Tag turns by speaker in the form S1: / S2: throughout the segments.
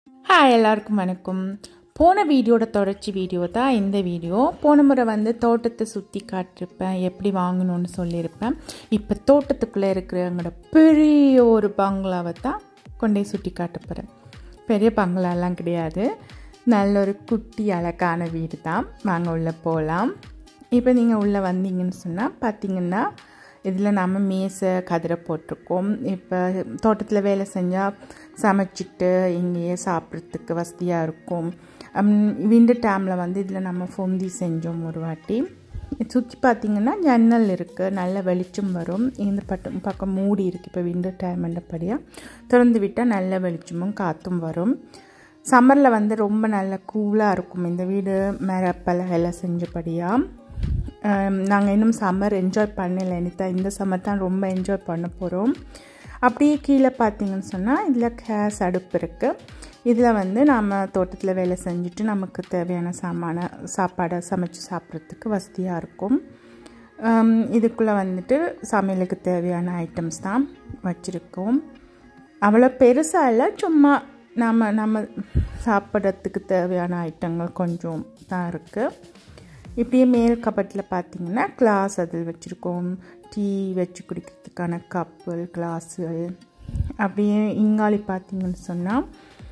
S1: hi எல்லாருக்கும் வணக்கம் போன வீடியோட தொடர்ச்சி வீடியோ தான் இந்த வீடியோ போன முறை வந்து தோட்டத்தை சுற்றி காட்டிருப்பேன் எப்படி வாங்கணும்னு சொல்லியிருப்பேன் இப்போ தோட்டத்துக்குள்ளே இருக்கிற எங்களோட பெரிய ஒரு பங்களாவை தான் கொண்டே சுற்றி காட்ட போகிறேன் பெரிய பங்களாலாம் கிடையாது நல்ல ஒரு குட்டி அழகான வீடு தான் வாங்க உள்ளே போகலாம் இப்போ நீங்கள் உள்ளே வந்தீங்கன்னு சொன்னால் பார்த்தீங்கன்னா இதில் நம்ம மேசை கதிரை போட்டிருக்கோம் இப்போ தோட்டத்தில் வேலை செஞ்சால் சமைச்சிட்டு இங்கேயே சாப்பிட்றதுக்கு வசதியாக இருக்கும் விண்டர் டைமில் வந்து இதில் நம்ம பொந்தி செஞ்சோம் ஒரு வாட்டி சுற்றி பார்த்திங்கன்னா ஜன்னல் இருக்குது நல்ல வெளிச்சம் வரும் இந்த பட்டம் பக்கம் மூடி இருக்குது இப்போ விண்டர் டைம் என்றபடியாக திறந்து விட்டால் நல்ல வெளிச்சமும் காற்றும் வரும் சம்மரில் வந்து ரொம்ப நல்ல கூலாக இருக்கும் இந்த வீடு மரப்பெல்லாம் எல்லாம் செஞ்சபடியாக நாங்கள் இன்னும் சம்மர் என்ஜாய் பண்ணல எனக்கு இந்த சம்மர் தான் ரொம்ப என்ஜாய் பண்ண போகிறோம் அப்படியே கீழே பார்த்தீங்கன்னு சொன்னால் இதில் கேஸ் அடுப்பு இருக்குது இதில் வந்து நாம் தோட்டத்தில் வேலை செஞ்சுட்டு நமக்கு தேவையான சாமான சாப்பாடை சமைச்சு சாப்பிட்றதுக்கு வசதியாக இருக்கும் இதுக்குள்ளே வந்துட்டு சமையலுக்கு தேவையான ஐட்டம்ஸ் தான் வச்சுருக்கோம் அவ்வளோ பெருசாக இல்லை சும்மா நம்ம நம்ம சாப்பிட்றதுக்கு தேவையான ஐட்டங்கள் கொஞ்சம் தான் இருக்குது இப்படியே மேல் கபட்டில் பார்த்தீங்கன்னா கிளாஸ் அதில் வச்சுருக்கோம் டீ வச்சு குடிக்கிறதுக்கான கப்புகள் கிளாஸுகள் அப்படியே இங்காலி பார்த்தீங்கன்னு சொன்னால்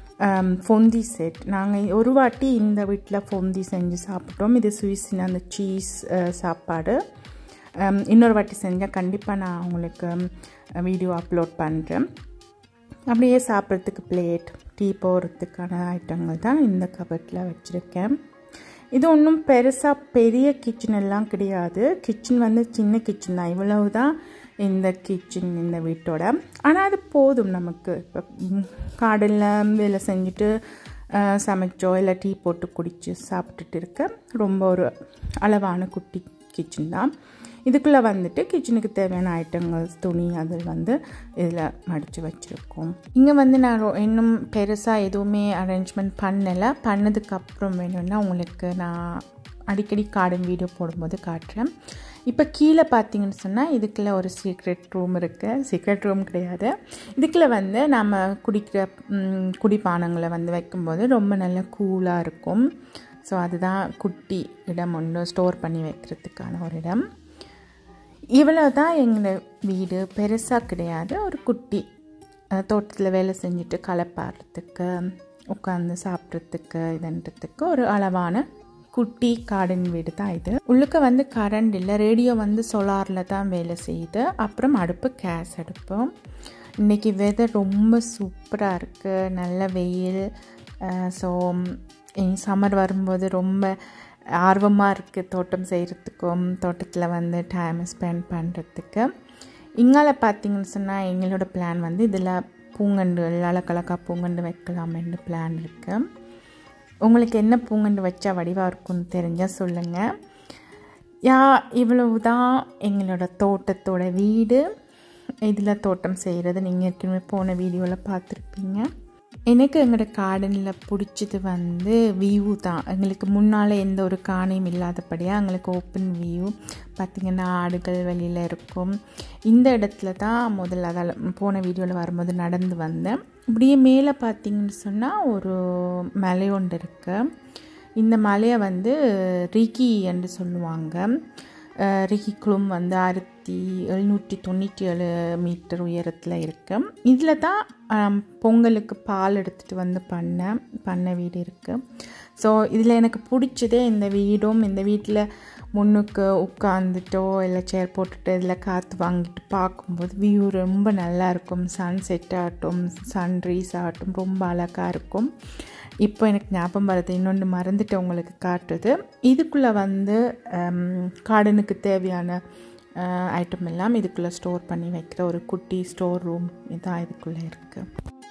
S1: பொந்தி செட் நாங்கள் ஒரு வாட்டி இந்த வீட்டில் பொந்தி செஞ்சு சாப்பிட்டோம் இது சுவிஸின் அந்த சீஸ் சாப்பாடு இன்னொரு வாட்டி செஞ்சால் கண்டிப்பாக நான் உங்களுக்கு வீடியோ அப்லோட் பண்ணுறேன் அப்படியே சாப்பிட்றதுக்கு பிளேட் டீ போடுறதுக்கான ஐட்டங்கள் தான் இந்த கபட்டில் வச்சுருக்கேன் இது ஒன்றும் பெருசாக பெரிய கிச்சன் எல்லாம் கிடையாது கிச்சன் வந்து சின்ன கிச்சன் தான் இவ்வளவு தான் இந்த கிச்சன் இந்த வீட்டோட ஆனால் அது போதும் நமக்கு இப்போ காடில் வேலை செஞ்சுட்டு சமைச்சோ இல்லை டீ போட்டு குடித்து சாப்பிட்டுட்டு இருக்க ரொம்ப ஒரு அளவான குட்டி கிச்சன் தான் இதுக்குள்ளே வந்துட்டு கிச்சனுக்கு தேவையான ஐட்டங்கள் துணி அது வந்து இதில் மடித்து வச்சுருக்கோம் இங்கே வந்து நான் இன்னும் பெருசாக எதுவுமே அரேஞ்ச்மெண்ட் பண்ணலை பண்ணதுக்கப்புறம் வேணும்னா உங்களுக்கு நான் அடிக்கடி கார்டன் வீடியோ போடும்போது காட்டுறேன் இப்போ கீழே பார்த்தீங்கன்னு சொன்னால் இதுக்குள்ளே ஒரு சீக்ரெட் ரூம் இருக்குது சீக்ரெட் ரூம் கிடையாது இதுக்குள்ளே வந்து நம்ம குடிக்கிற குடிப்பானங்களை வந்து வைக்கும்போது ரொம்ப நல்ல கூலாக இருக்கும் ஸோ அதுதான் குட்டி இடம் ஒன்று ஸ்டோர் பண்ணி வைக்கிறதுக்கான ஒரு இடம் இவ்வளோ தான் எங்கள் வீடு பெருசாக கிடையாது ஒரு குட்டி தோட்டத்தில் வேலை செஞ்சுட்டு களைப்பாடுறதுக்கு உட்காந்து சாப்பிட்றதுக்கு இதுன்றதுக்கு ஒரு அளவான குட்டி கார்டன் வீடு தான் இது உள்ளுக்க வந்து கரண்ட் இல்லை ரேடியோ வந்து சோலாரில் தான் வேலை செய்யுது அப்புறம் அடுப்பு கேஸ் அடுப்பு இன்றைக்கி வெதர் ரொம்ப சூப்பராக இருக்குது நல்ல வெயில் ஸோ சம்மர் வரும்போது ரொம்ப ஆர்வமாக இருக்குது தோட்டம் செய்கிறதுக்கும் தோட்டத்தில் வந்து டைம் ஸ்பெண்ட் பண்ணுறதுக்கு இங்கால பார்த்தீங்கன்னு சொன்னால் எங்களோட பிளான் வந்து இதில் பூங்கண்டு அழகழகா பூங்கண்டு வைக்கலாம்னு பிளான் இருக்குது உங்களுக்கு என்ன பூங்கண்டு வச்சா வடிவாக இருக்கும்னு தெரிஞ்சால் சொல்லுங்கள் யா இவ்வளவு தான் எங்களோட தோட்டத்தோட வீடு இதில் தோட்டம் செய்கிறது நீங்கள் ஏற்கனவே போன வீடியோவில் பார்த்துருப்பீங்க எனக்கு எங்களோட கார்டனில் பிடிச்சது வந்து வியூ தான் எங்களுக்கு முன்னால் எந்த ஒரு காணையும் இல்லாதபடியாக எங்களுக்கு ஓப்பன் வியூ பார்த்திங்கன்னா ஆடுகள் வெளியில் இருக்கும் இந்த இடத்துல தான் முதல்ல அதால் போன வீடியோவில் வரும்போது நடந்து வந்தேன் இப்படியே மேலே பார்த்திங்கன்னு சொன்னால் ஒரு மலை ஒன்று இருக்குது இந்த மலையை வந்து ரிகி என்று சொல்லுவாங்க ரிகி குளம் வந்து ஆயிரத்தி எழுநூற்றி தொண்ணூற்றி ஏழு மீட்டர் உயரத்தில் இருக்குது இதில் தான் பொங்கலுக்கு பால் எடுத்துகிட்டு வந்து பண்ண பண்ண வீடு இருக்குது ஸோ இதில் எனக்கு பிடிச்சதே இந்த வீடும் இந்த வீட்டில் முன்னுக்கு உட்காந்துட்டோ இல்லை சேர் போட்டுட்டு இதில் காற்று வாங்கிட்டு பார்க்கும்போது வியூ ரொம்ப நல்லா இருக்கும் சன் செட் ஆகட்டும் சன்ரைஸ் ஆகட்டும் ரொம்ப அழகாக இருக்கும் இப்போ எனக்கு ஞாபகம் வருது இன்னொன்று மறந்துட்டு உங்களுக்கு காட்டுது இதுக்குள்ளே வந்து கார்டனுக்கு தேவையான ஐட்டம் எல்லாம் இதுக்குள்ளே ஸ்டோர் பண்ணி வைக்கிற ஒரு குட்டி ஸ்டோர் ரூம் இதான் இதுக்குள்ளே இருக்குது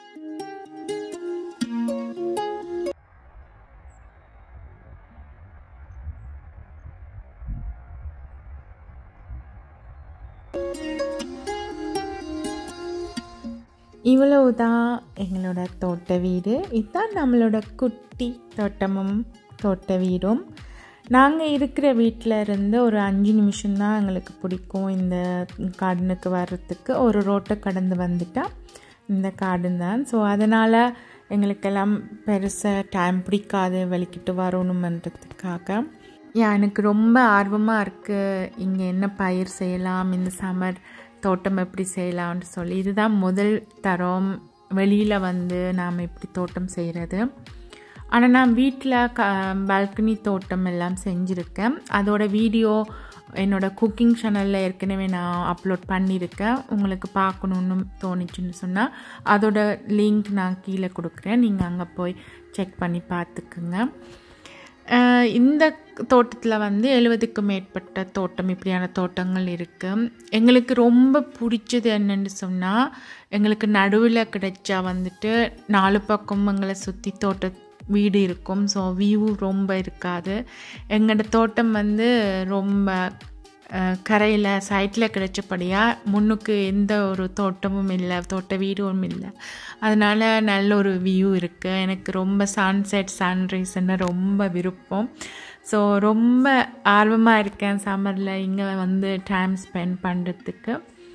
S1: இவ்வளவு தான் எங்களோட தோட்ட வீடு இதுதான் நம்மளோட குட்டி தோட்டமும் தோட்ட வீடும் நாங்கள் இருக்கிற வீட்டில் இருந்து ஒரு அஞ்சு நிமிஷம்தான் எங்களுக்கு பிடிக்கும் இந்த கார்டனுக்கு வர்றதுக்கு ஒரு ரோட்டை கடந்து வந்துட்டால் இந்த கார்டன் தான் ஸோ அதனால் எங்களுக்கெல்லாம் பெருசாக டைம் பிடிக்காது வெளிக்கிட்டு வரணுமன்றதுக்காக யா எனக்கு ரொம்ப ஆர்வமாக இருக்குது இங்கே என்ன பயிர் செய்யலாம் இந்த சம்மர் தோட்டம் எப்படி செய்யலாம்னு சொல்லி இதுதான் முதல் தரம் வெளியில் வந்து நாம் இப்படி தோட்டம் செய்கிறது ஆனால் நான் வீட்டில் க பால்கனி தோட்டம் எல்லாம் செஞ்சுருக்கேன் அதோட வீடியோ என்னோடய குக்கிங் சேனலில் ஏற்கனவே நான் அப்லோட் பண்ணியிருக்கேன் உங்களுக்கு பார்க்கணுன்னு தோணுச்சுன்னு சொன்னால் அதோட லிங்க் நான் கீழே கொடுக்குறேன் நீங்கள் அங்கே போய் செக் பண்ணி பார்த்துக்குங்க இந்த தோட்டத்தில் வந்து எழுபதுக்கும் மேற்பட்ட தோட்டம் இப்படியான தோட்டங்கள் இருக்குது எங்களுக்கு ரொம்ப பிடிச்சது என்னென்னு சொன்னால் எங்களுக்கு நடுவில் கிடைச்சா வந்துட்டு நாலு பக்கம் எங்களை சுற்றி தோட்ட வீடு இருக்கும் ஸோ வியூ ரொம்ப இருக்காது எங்களோட தோட்டம் வந்து ரொம்ப கரையில் சைட்டில் கிடைச்சபடியாக முன்னுக்கு எந்த ஒரு தோட்டமும் இல்லை தோட்ட வீடும் இல்லை அதனால் நல்ல ஒரு வியூ இருக்குது எனக்கு ரொம்ப சன்செட் சன்ரைஸ்ன்னு ரொம்ப விருப்பம் ஸோ ரொம்ப ஆர்வமாக இருக்கேன் சம்மரில் இங்கே வந்து டைம் ஸ்பெண்ட் பண்ணுறதுக்கு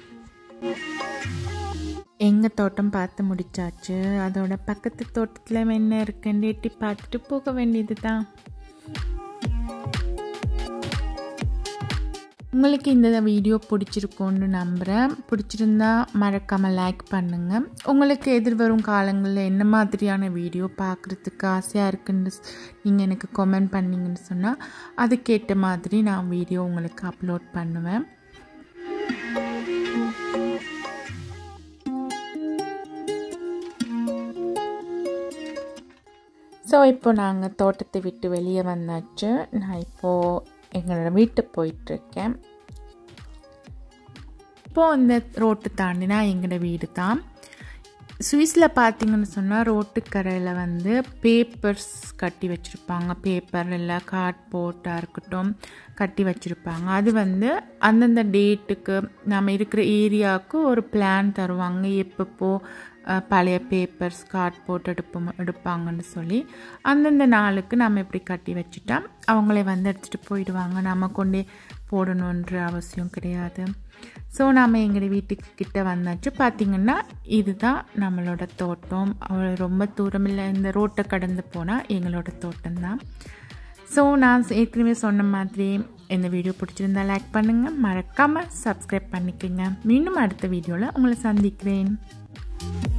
S1: எங்கள் தோட்டம் பார்த்து முடிச்சாச்சு அதோட பக்கத்து தோட்டத்தில் என்ன இருக்குன்னு எட்டி பார்த்துட்டு போக வேண்டியது தான் உங்களுக்கு இந்த வீடியோ பிடிச்சிருக்கோன்னு நம்புகிறேன் பிடிச்சிருந்தா மறக்காமல் லைக் பண்ணுங்கள் உங்களுக்கு எதிர்வரும் காலங்களில் என்ன மாதிரியான வீடியோ பார்க்குறதுக்கு ஆசையாக இருக்குன்னு நீங்கள் எனக்கு கமெண்ட் பண்ணிங்கன்னு சொன்னால் அதுக்கேற்ற மாதிரி நான் வீடியோ உங்களுக்கு அப்லோட் பண்ணுவேன் ஸோ இப்போ நாங்கள் தோட்டத்தை விட்டு வெளியே வந்தாச்சு நான் இப்போது எங்களோட வீட்டுக்கு போயிட்டுருக்கேன் இப்போது இந்த ரோட்டு தாண்டினா எங்களோட வீடு தான் சுவிஸில் பார்த்தீங்கன்னு சொன்னால் ரோட்டுக்கரையில் வந்து பேப்பர்ஸ் கட்டி வச்சுருப்பாங்க பேப்பர் இல்லை கார்ட்போர்ட்டாக இருக்கட்டும் கட்டி வச்சுருப்பாங்க அது வந்து அந்தந்த டேட்டுக்கு நம்ம இருக்கிற ஏரியாவுக்கு ஒரு பிளான் தருவாங்க எப்பப்போ பழைய பேப்பர்ஸ் கார்ட்போர்ட் எடுப்போம் எடுப்பாங்கன்னு சொல்லி அந்தந்த நாளுக்கு நம்ம இப்படி கட்டி வச்சுட்டா அவங்களே வந்து எடுத்துகிட்டு போயிடுவாங்க நம்ம கொண்டே போடணுன்ற அவசியம் கிடையாது ஸோ நாம் எங்கள் வீட்டுக்கு கிட்ட வந்தாச்சு பார்த்திங்கன்னா இதுதான் நம்மளோட தோட்டம் அவ்வளோ ரொம்ப தூரம் இல்லை இந்த ரோட்டை கடந்து போனால் எங்களோட தோட்டம் தான் ஸோ நான் ஏற்கனவே சொன்ன மாதிரி இந்த வீடியோ பிடிச்சிருந்தா லைக் பண்ணுங்கள் மறக்காமல் சப்ஸ்கிரைப் பண்ணிக்கோங்க மீண்டும் அடுத்த வீடியோவில் உங்களை சந்திக்கிறேன்